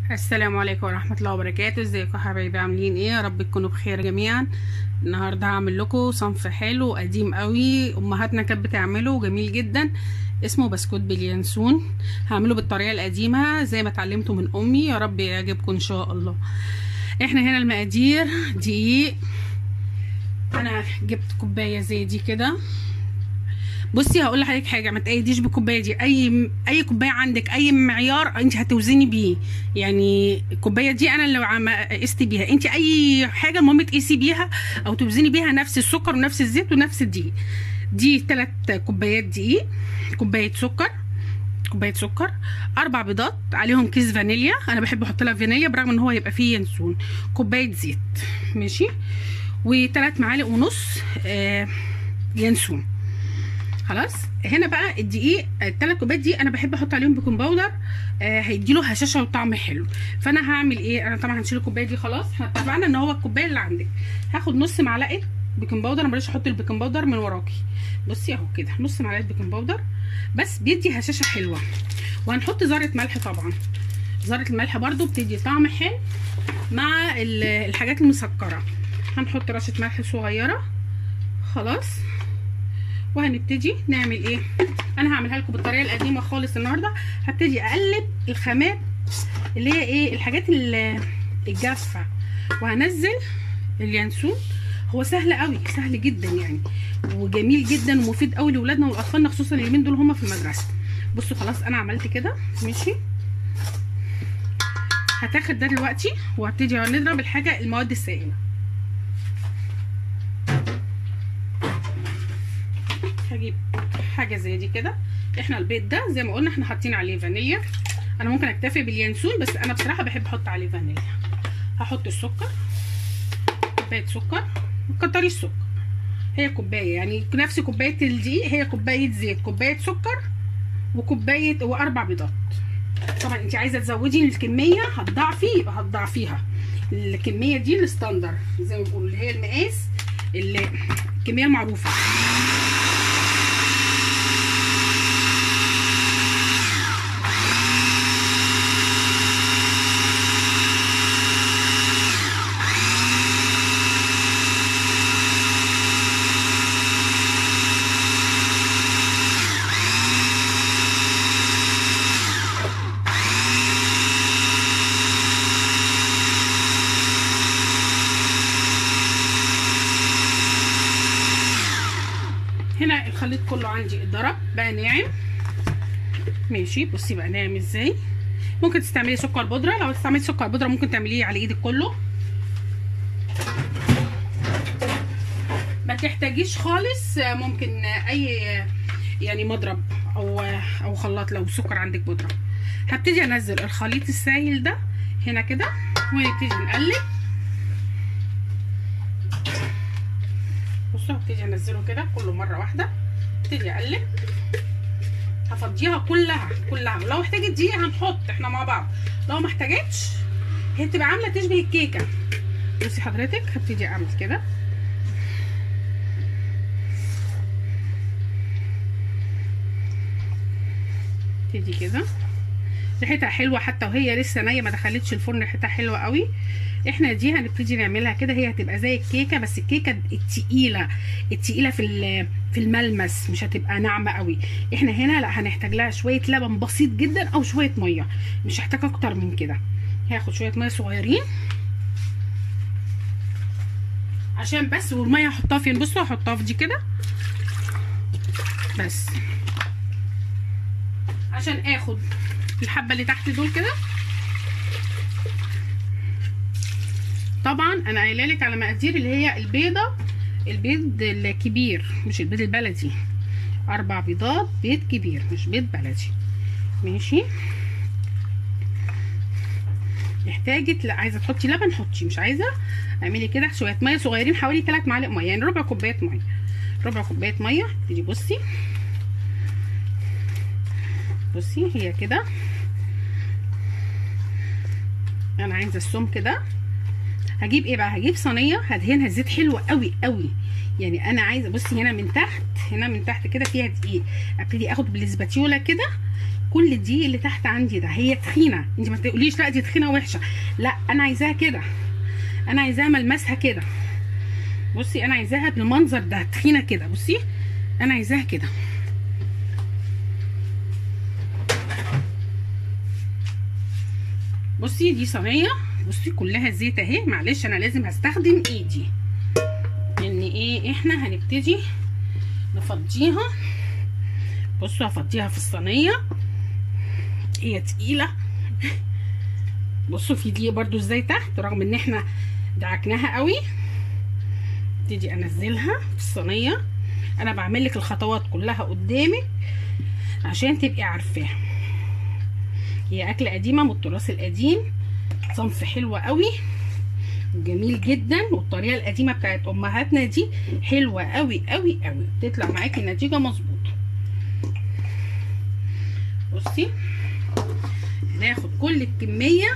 السلام عليكم ورحمة الله وبركاته ازيكم يا حبايبي عاملين ايه يا رب تكونوا بخير جميعا النهاردة هعمل لكم صنف حلو قديم قوي امهاتنا كانت بتعمله جميل جدا اسمه بسكوت باليانسون هعمله بالطريقة القديمة زي ما اتعلمته من امي يا رب يعجبكم ان شاء الله احنا هنا المقادير دقيق انا جبت كوباية زي دي كده بصي هقول لحضرتك حاجه ما تقيديش بالكوبايه دي اي اي كوبايه عندك اي معيار انت هتوزني بيه يعني الكوبايه دي انا اللي عم قست بيها انت اي حاجه المهم تقيسي بيها او توزني بيها نفس السكر ونفس الزيت ونفس الدقيق دي ثلاث كوبايات دقيق كوبايه سكر كوبايه سكر اربع بيضات عليهم كيس فانيليا انا بحب احط لها فانيليا برغم ان هو يبقى فيه ينسون كوبايه زيت ماشي وثلاث معالق ونص آه ينسون خلاص هنا بقى الدقيق الثلاث كوبايات دي انا بحب احط عليهم بيكنج باودر آه هيديله هشاشه وطعم حلو فانا هعمل ايه انا طبعا هنشيل الكوبايه دي خلاص احنا اتفقنا ان هو الكوبايه اللي عندك هاخد نص معلقه بيكنج باودر انا بلاش احط البيكنج باودر من وراكي بصي اهو كده نص معلقه بيكنج باودر بس بيدي هشاشه حلوه وهنحط ذره ملح طبعا ذره الملح برده بتدي طعم حلو مع الحاجات المسكره هنحط رشه ملح صغيره خلاص وهنبتدي نعمل ايه انا هعملها لكم بالطريقه القديمه خالص النهارده هبتدي اقلب الخامات اللي هي ايه الحاجات الجافه وهنزل اليانسون هو سهل قوي سهل جدا يعني وجميل جدا ومفيد قوي لاولادنا والاطفالنا خصوصا اليومين دول هما في المدرسه بصوا خلاص انا عملت كده ماشي هتاخد ده دلوقتي وهبتدي نضرب الحاجه المواد السائله هجيب حاجه زي دي كده احنا البيض ده زي ما قلنا احنا حاطين عليه فانيليا انا ممكن اكتفي باليانسون بس انا بصراحه بحب احط عليه فانيليا هحط السكر كوبايه سكر ما تكتريش سكر هي كوبايه يعني نفس كوبايه الدقيق هي كوبايه زيت كوبايه سكر وكوبايه واربع بيضات طبعا انت عايزه تزودي الكميه هتضاعفي يبقى هتضاعفيها الكميه دي الستاندر زي ما بيقولوا اللي هي المقاس اللي الكميه المعروفه هنا الخليط كله عندي اتضرب بقى ناعم ماشي بصي بقى ناعم ازاي ممكن تستعملي سكر بودره لو استعملتي سكر بودره ممكن تعمليه على ايدك كله ما تحتاجيش خالص ممكن اي يعني مضرب او او خلاط لو سكر عندك بودره هبتدي انزل الخليط السائل ده هنا كده ونبتدي نقلب بصوا هبتدي انزله كده كله مره واحده ابتدي اقلب هفضيها كلها كلها ولو احتاجت دقيقه هنحط احنا مع بعض لو ما احتاجتش هي بتبقى عامله تشبه الكيكه بصي حضرتك هبتدي اعمل كده ابتدي كده ريحتها حلوه حتى وهي لسه نيه ما دخلتش الفرن ريحتها حلوه قوي احنا دي هنبتدي نعملها كده هي هتبقى زي الكيكه بس الكيكه التقيله التقيله في في الملمس مش هتبقى ناعمه قوي احنا هنا لا هنحتاج لها شويه لبن بسيط جدا او شويه ميه مش هحتاج اكتر من كده هاخد شويه ميه صغيرين عشان بس والميه هحطها فين بصوا هحطها في دي كده بس عشان اخد الحبه اللي تحت دول كده طبعا انا قايله لك على مقادير اللي هي البيضه البيض الكبير مش البيض البلدي اربع بيضات بيض كبير مش بيض بلدي ماشي احتاجت لا عايزه تحطي لبن حطي مش عايزه اعملي كده شويه ميه صغيرين حوالي 3 معالق ميه يعني ربع كوبايه ميه ربع كوبايه ميه تيجي بصي بصي هي كده انا عايزه السمك ده هجيب ايه بقى هجيب صينيه هدهنها زيت حلو قوي قوي يعني انا عايزه بصي هنا من تحت هنا من تحت كده فيها دقيق ابتدي اخد بالاسباتيولا كده كل الدقيق اللي تحت عندي ده هي تخينه انت ما تقوليش لا دي تخينه وحشه لا انا عايزاها كده انا عايزاها ملمسها كده بصي انا عايزاها بالمنظر ده تخينه كده بصي انا عايزاها كده بصي دي صينيه بصي كلها زيت اهي معلش انا لازم هستخدم ايدي لان ايه احنا هنبتدي نفضيها بصوا هفضيها في الصينيه هي تقيله بصوا في دي برضو ازاي تحت رغم ان احنا دعكناها قوي ابتدي انزلها في الصينيه انا بعمل لك الخطوات كلها قدامك عشان تبقي عارفاها هي اكله قديمه من التراث القديم صنف حلو قوي جميل جدا والطريقه القديمه بتاعت امهاتنا دي حلوه قوي قوي قوي بتطلع معاكي النتيجه مظبوطه بصي ناخد كل الكميه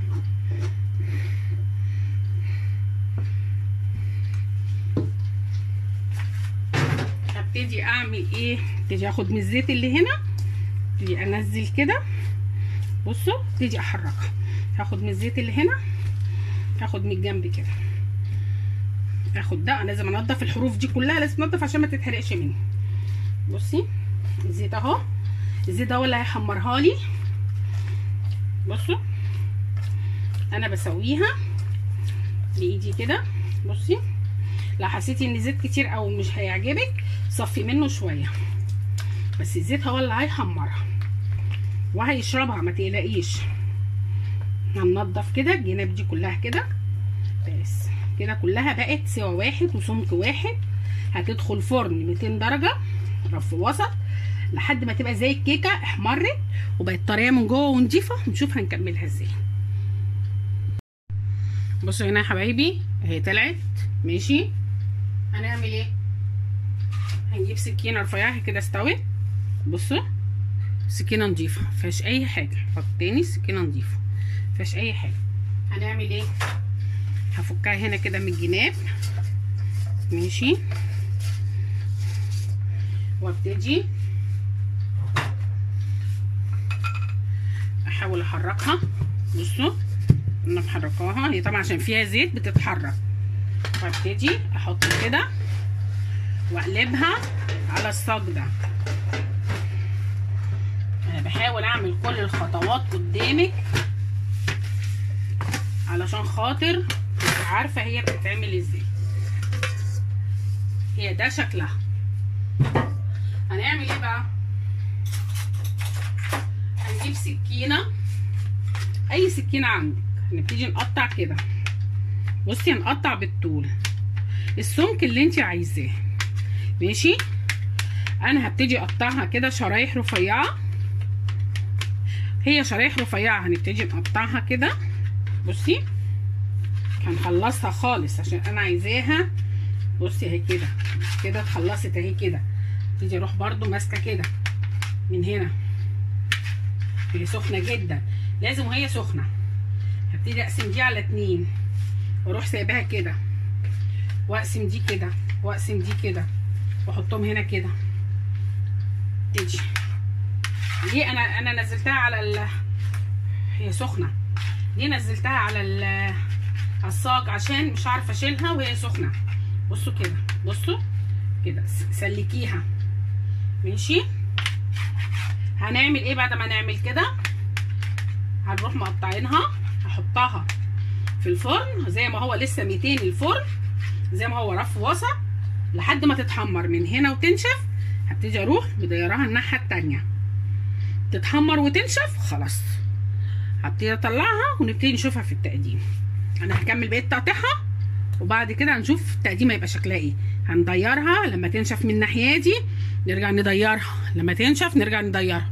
هبتدي اعمل ايه ابتدي اخد من الزيت اللي هنا ابتدي انزل كده بصوا ابتدي احركها هاخد من الزيت اللي هنا هاخد من الجنب كده اخد ده انا لازم انضف الحروف دي كلها لازم انضف عشان ما تتحرقش مني بصي الزيت اهو الزيت ده هو اللي هيحمرها لي بصوا انا بسويها بايدي كده بصي لو حسيتي ان زيت كتير او مش هيعجبك صفي منه شويه بس الزيت هو اللي هيحمرها وهيشربها ما تقلقيش هننضف كده الجناب دي كلها كده بس كده كلها بقت سوا واحد وسمك واحد هتدخل فرن 200 درجه رف وسط لحد ما تبقى زي الكيكه احمرت وبقت طريه من جوه ونضيفه ونشوف هنكملها ازاي بصوا هنا يا حبايبي اهي طلعت ماشي هنعمل ايه هنجيب سكينه رفيعه كده استوت بصوا سكينه نضيفه مفيهاش اي حاجه حط تاني سكينه نضيفه مفيهاش اي حاجه هنعمل ايه هفكها هنا كده من الجناب ماشي وابتدي احاول احركها بصوا انا محركاها هي طبعا عشان فيها زيت بتتحرك وابتدي احط كده واقلبها على الصاج ده انا بحاول اعمل كل الخطوات قدامك علشان خاطر تبقي عارفه هي بتتعمل ازاي هي ده شكلها هنعمل ايه بقى هنجيب سكينه اي سكينه عندك هنبتدي نقطع كده بصي هنقطع بالطول السمك اللي انت عايزاه ماشي انا هبتدي اقطعها كده شرايح رفيعه هي شرايح رفيعه هنبتدي نقطعها كده بصي هنخلصها خالص عشان انا عايزاها بصي اهي كده كده اتخلصت اهي كده ابتدي اروح برده ماسكه كده من هنا هي سخنه جدا لازم وهي سخنه هبتدي اقسم دي على اتنين واروح سايباها كده واقسم دي كده واقسم دي كده واحطهم هنا كده تيجي ليه انا انا نزلتها على ال هي سخنه ليه نزلتها على ال على الصاج عشان مش عارفه اشيلها وهي سخنه بصوا كده بصوا كده سلكيها ماشي هنعمل ايه بعد ما نعمل كده هنروح مقطعينها هحطها في الفرن زي ما هو لسه 200 الفرن زي ما هو رف وسط لحد ما تتحمر من هنا وتنشف هبتدي اروح مديراها الناحيه التانيه تتحمر وتنشف خلاص هبتدي اطلعها ونبتدي نشوفها في التقديم انا هكمل بقيه تقطيعها وبعد كده هنشوف التقديم هيبقى شكلها ايه هنديرها لما تنشف من الناحيه دي نرجع نديرها لما تنشف نرجع نديرها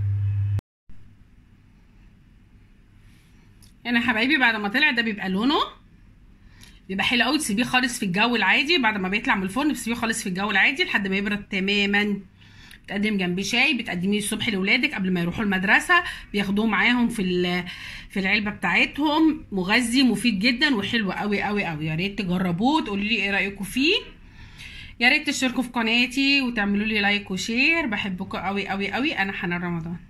هنا يا حبايبي بعد ما طلع ده بيبقى لونه بيبقى حلو قوي تسيبيه خالص في الجو العادي بعد ما بيطلع من الفرن بتسيبيه خالص في الجو العادي لحد ما يبرد تماما بتقدم جنبيه شاي بتقدميه الصبح لاولادك قبل ما يروحوا المدرسه بياخدوه معاهم في في العلبه بتاعتهم مغذي مفيد جدا وحلو قوي قوي قوي يا ريت تجربوه تقولوا لي ايه رايكم فيه يا ريت تشتركوا في قناتي وتعملوا لي لايك وشير بحبكم قوي قوي قوي انا حنان رمضان